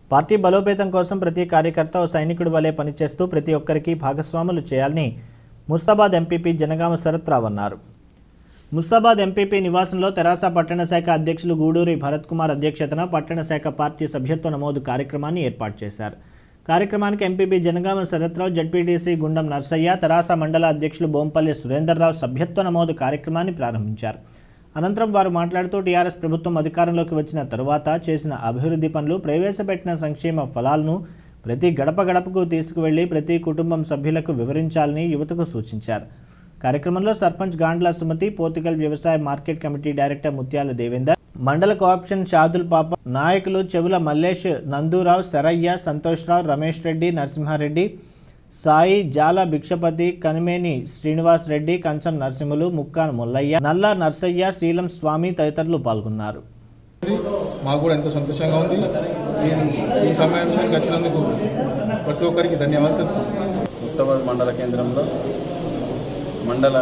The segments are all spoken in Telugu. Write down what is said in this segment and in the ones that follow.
పార్టీ బలోపేతం కోసం ప్రతి కార్యకర్త ఓ సైనికుడి వలె పనిచేస్తూ ప్రతి ఒక్కరికి భాగస్వాములు చేయాలని ముస్తాబాద్ ఎంపీపీ జనగామ శరత్రావు అన్నారు ముస్తాబాద్ ఎంపీపీ నివాసంలో తెరాస పట్టణ శాఖ అధ్యక్షులు గూడూరి భరత్ కుమార్ అధ్యక్షతన పట్టణ శాఖ పార్టీ సభ్యత్వ నమోదు కార్యక్రమాన్ని ఏర్పాటు చేశారు కార్యక్రమానికి ఎంపీపీ జనగామ శరత్రావు జడ్పీటీసీ గుండం నర్సయ్య తెరాస మండల అధ్యక్షులు బోంపల్లి సురేందర్రావు సభ్యత్వ నమోదు కార్యక్రమాన్ని ప్రారంభించారు అనంతరం వారు మాట్లాడుతూ టీఆర్ఎస్ ప్రభుత్వం అధికారంలోకి వచ్చిన తరువాత చేసిన అభివృద్ధి పనులు ప్రవేశపెట్టిన సంక్షేమ ఫలాలను ప్రతి గడప గడపకు తీసుకువెళ్లి ప్రతి కుటుంబం సభ్యులకు వివరించాలని యువతకు సూచించారు కార్యక్రమంలో సర్పంచ్ గాండ్ల సుమతి పోర్తుగల్ వ్యవసాయ మార్కెట్ కమిటీ డైరెక్టర్ ముత్యాల దేవేందర్ మండల కోఆప్షన్ షాదుల్ పాప నాయకులు చెవుల మల్లేష్ నందూరావు శరయ్య సంతోష్రావు రమేష్ రెడ్డి నరసింహారెడ్డి సాయి జాల భిక్షపతి కనిమేని శ్రీనివాస్ రెడ్డి కంచం నరసింహులు ముక్కాన్ ముల్లయ్య నల్ల నర్సయ్య శీలం స్వామి తదితరులు పాల్గొన్నారు మాకు కూడా ఎంతో సంతోషంగా ఉంది ఈ- ఈ సమావేశానికి వచ్చినందుకు ప్రతి ఒక్కరికి ధన్యవాదాలు ముస్తాబాద్ మండల కేంద్రంలో మండల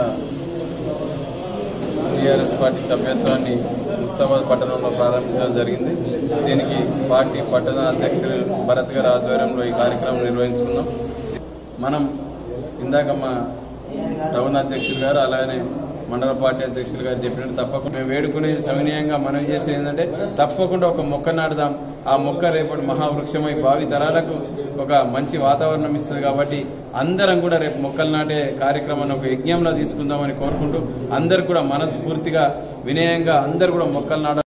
టీఆర్ఎస్ పార్టీ సభ్యత్వాన్ని ముస్తాబాద్ పట్టణంలో ప్రారంభించడం జరిగింది దీనికి పార్టీ పట్టణ అధ్యక్షులు భరత్ గారి ఆధ్వర్యంలో ఈ కార్యక్రమం నిర్వహించుకున్నాం మనం ఇందాక మా టౌన్ అధ్యక్షులు గారు అలానే మండల పార్టీ అధ్యక్షులు గారు చెప్పినట్టు తప్పకుండా మేము వేడుకునేది సవినీయంగా మనం చేసేది ఏంటంటే తప్పకుండా ఒక మొక్క నాటుదాం ఆ మొక్క రేపటి మహావృక్షమై భావి తరాలకు ఒక మంచి వాతావరణం ఇస్తుంది కాబట్టి అందరం కూడా రేపు మొక్కలు నాటే కార్యక్రమాన్ని ఒక యజ్ఞంలో తీసుకుందామని కోరుకుంటూ అందరు కూడా మనస్ఫూర్తిగా వినయంగా అందరు కూడా మొక్కలు నాట